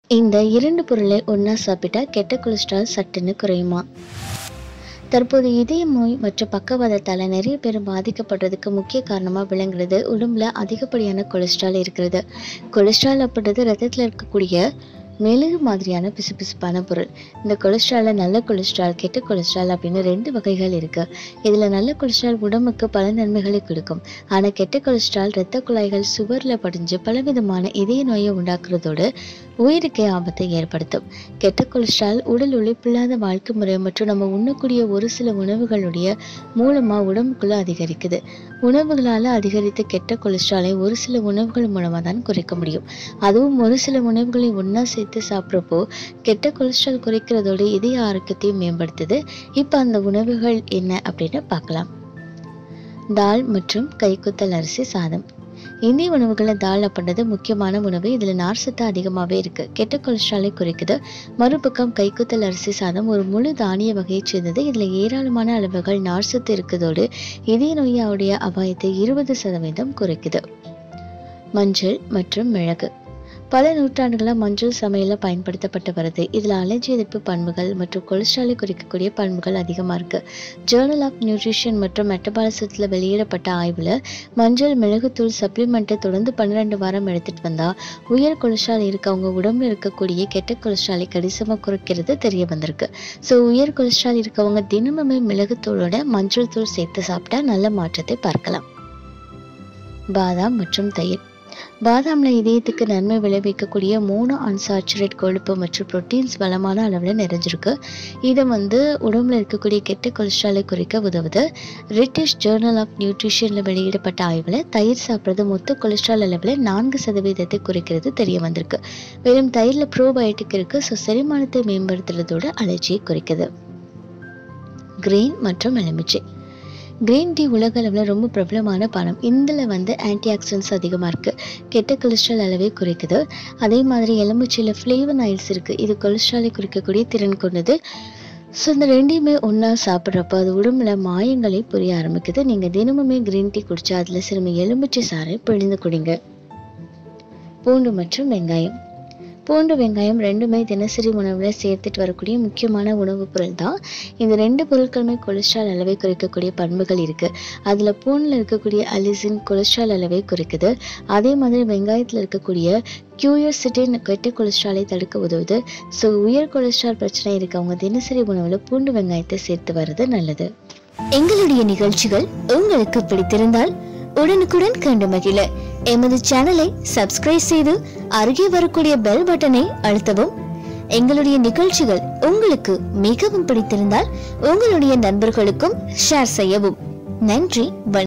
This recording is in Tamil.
இந்த இரண்டு பொருளை ஒன்றா சாப்பிட்டா கெட்ட கொலஸ்ட்ரால் சட்டுன்னு குறையுமா தற்போது இதய நோய் மற்றும் பக்கவாதத்தால் நிறைய பேர் பாதிக்கப்படுறதுக்கு முக்கிய காரணமாக விளங்குறது உடம்புல அதிகப்படியான கொலஸ்ட்ரால் இருக்கிறது கொலஸ்ட்ரால் அப்படின்றது ரத்தத்தில் இருக்கக்கூடிய மெழுகு மாதிரியான பிசுபிசுப்பான பொருள் இந்த கொலஸ்ட்ராலில் நல்ல கொலஸ்ட்ரால் கெட்ட கொலஸ்ட்ரால் அப்படின்னு ரெண்டு வகைகள் இருக்கு இதில் நல்ல கொலஸ்ட்ரால் உடம்புக்கு பல நன்மைகளை கொடுக்கும் ஆனால் கெட்ட கொலஸ்ட்ரால் இரத்த குழாய்கள் சுவரில் படிஞ்சு பலவிதமான இதய நோயை உண்டாக்குறதோடு உயிருக்கே ஆபத்தை ஏற்படுத்தும் கெட்ட கொலஸ்ட்ரால் உடல் உழைப்பில்லாத வாழ்க்கை முறை மற்றும் நம்ம உண்ணக்கூடிய ஒரு சில உணவுகளுடைய மூலமாக உடம்புக்குள்ள அதிகரிக்குது உணவுகளால் அதிகரித்த கெட்ட கொலஸ்ட்ராலை ஒரு சில உணவுகள் மூலமாக தான் குறைக்க முடியும் அதுவும் ஒரு சில உணவுகளை ஒன்றா சேர்த்து சாப்பிட்றப்போ கெட்ட கொலஸ்ட்ரால் குறைக்கிறதோட இதய ஆரோக்கியத்தையும் மேம்படுத்துது இப்போ அந்த உணவுகள் என்ன அப்படின்னு பார்க்கலாம் தால் மற்றும் கைக்குத்தல் அரிசி சாதம் இந்திய உணவுகளில் தால் அப்படின்றது முக்கியமான உணவு இதில் நார்சத்து அதிகமாகவே இருக்குது கெட்ட கொலஸ்ட்ராலை குறைக்குது மறுபக்கம் கைக்குத்தல் அரிசி சாதம் ஒரு முழு தானிய வகையைச் சேர்ந்தது இதில் ஏராளமான அளவுகள் நார்சத்து இருக்கதோடு இதய நோயாவுடைய அபாயத்தை இருபது சதவீதம் குறைக்குது மஞ்சள் மற்றும் மிளகு பல நூற்றாண்டுகளாக மஞ்சள் சமையலில் பயன்படுத்தப்பட்டு வருது இதில் அலர்ஜி எதிர்ப்பு பண்புகள் மற்றும் கொலஸ்ட்ராலை குறைக்கக்கூடிய பண்புகள் அதிகமாக இருக்குது ஜேர்னல் ஆஃப் நியூட்ரிஷன் மற்றும் மெட்டபாலிசத்தில் வெளியிடப்பட்ட ஆய்வில் மஞ்சள் மிளகுத்தூள் சப்ளிமெண்ட்டை தொடர்ந்து பன்னிரெண்டு வாரம் எடுத்துகிட்டு வந்தால் உயர் கொலஸ்ட்ரால் இருக்கவங்க உடம்புல இருக்கக்கூடிய கெட்ட கொலஸ்ட்ராலை கணிசமாக குறைக்கிறது தெரிய வந்திருக்கு ஸோ உயர் கொலஸ்ட்ரால் இருக்கவங்க தினமுமே மிளகுத்தூளோட மஞ்சள் தூள் சேர்த்து சாப்பிட்டா நல்ல மாற்றத்தை பார்க்கலாம் பாதாம் மற்றும் தயிர் பாதாம்ல இதயத்துக்கு நன்மை விளைவிக்கக்கூடிய மூணு அன்சாச்சுரேட் கொழுப்பு மற்றும் புரோட்டீன்ஸ் பலமான அளவில் நிறைஞ்சிருக்கு இதை வந்து உடம்புல இருக்கக்கூடிய கெட்ட கொலஸ்ட்ராலை குறைக்க உதவுது பிரிட்டிஷ் ஜேர்னல் ஆஃப் நியூட்ரிஷனில் வெளியிடப்பட்ட ஆய்வில் தயிர் சாப்பிட்றது மொத்த கொலஸ்ட்ரால் அளவில் நான்கு சதவீதத்தை குறைக்கிறது தெரிய வந்திருக்கு மேலும் தயிரில் ப்ரோபயோட்டிக் இருக்கு ஸோ செரிமானத்தை மேம்படுத்துறதோட அலர்ஜியை குறைக்குது கிரீன் மற்றும் எலுமிச்சை கிரீன் டீ உலக அளவில் ரொம்ப பிரபலமான பானம் இதில் வந்து ஆன்டி ஆக்சிடென்ட்ஸ் அதிகமாக இருக்குது கெட்ட கொலஸ்ட்ரால் அளவை குறைக்குது அதே மாதிரி எலுமிச்சையில் ஃப்ளேவனாயில்ஸ் இருக்குது இது கொலஸ்ட்ராலை குறைக்கக்கூடிய திறன் கொண்டது ஸோ இந்த ரெண்டையுமே ஒன்றா சாப்பிட்றப்போ அது உடம்புல மாயங்களை புரிய ஆரம்பிக்குது நீங்கள் தினமுமே கிரீன் டீ குடிச்சா அதில் சிறுமி எலுமிச்சை சாறை பிழிந்து குடிங்க பூண்டு மற்றும் வெங்காயம் பூண்டு வெங்காயம் ரெண்டுமே தினசரி உணவில் சேர்த்துட்டு வரக்கூடிய முக்கியமான உணவுப் பொருள் தான் இந்த ரெண்டு பொருட்களுமே கொலஸ்ட்ரால் அளவை குறைக்கக்கூடிய பண்புகள் இருக்குது அதில் பூண்டில் இருக்கக்கூடிய அலிசின் கொலஸ்ட்ரால் அளவை குறைக்குது அதே மாதிரி வெங்காயத்தில் இருக்கக்கூடிய கியூயோசிட்டின் கெட்ட கொலஸ்ட்ராலை தடுக்க உதவுது ஸோ உயர் கொலஸ்ட்ரால் பிரச்சனை இருக்கவங்க தினசரி உணவில் பூண்டு வெங்காயத்தை சேர்த்து வர்றது நல்லது எங்களுடைய நிகழ்ச்சிகள் உங்களுக்கு பிடித்திருந்தால் உடனுக்குடன் கண்டு மகிழ எமது சேனலை சப்ஸ்கிரைப் செய்து அருகே வரக்கூடிய பெல் பட்டனை அழுத்தவும் எங்களுடைய நிகழ்ச்சிகள் உங்களுக்கு மிகவும் பிடித்திருந்தால் உங்களுடைய நண்பர்களுக்கும் ஷேர் செய்யவும் நன்றி வணக்கம்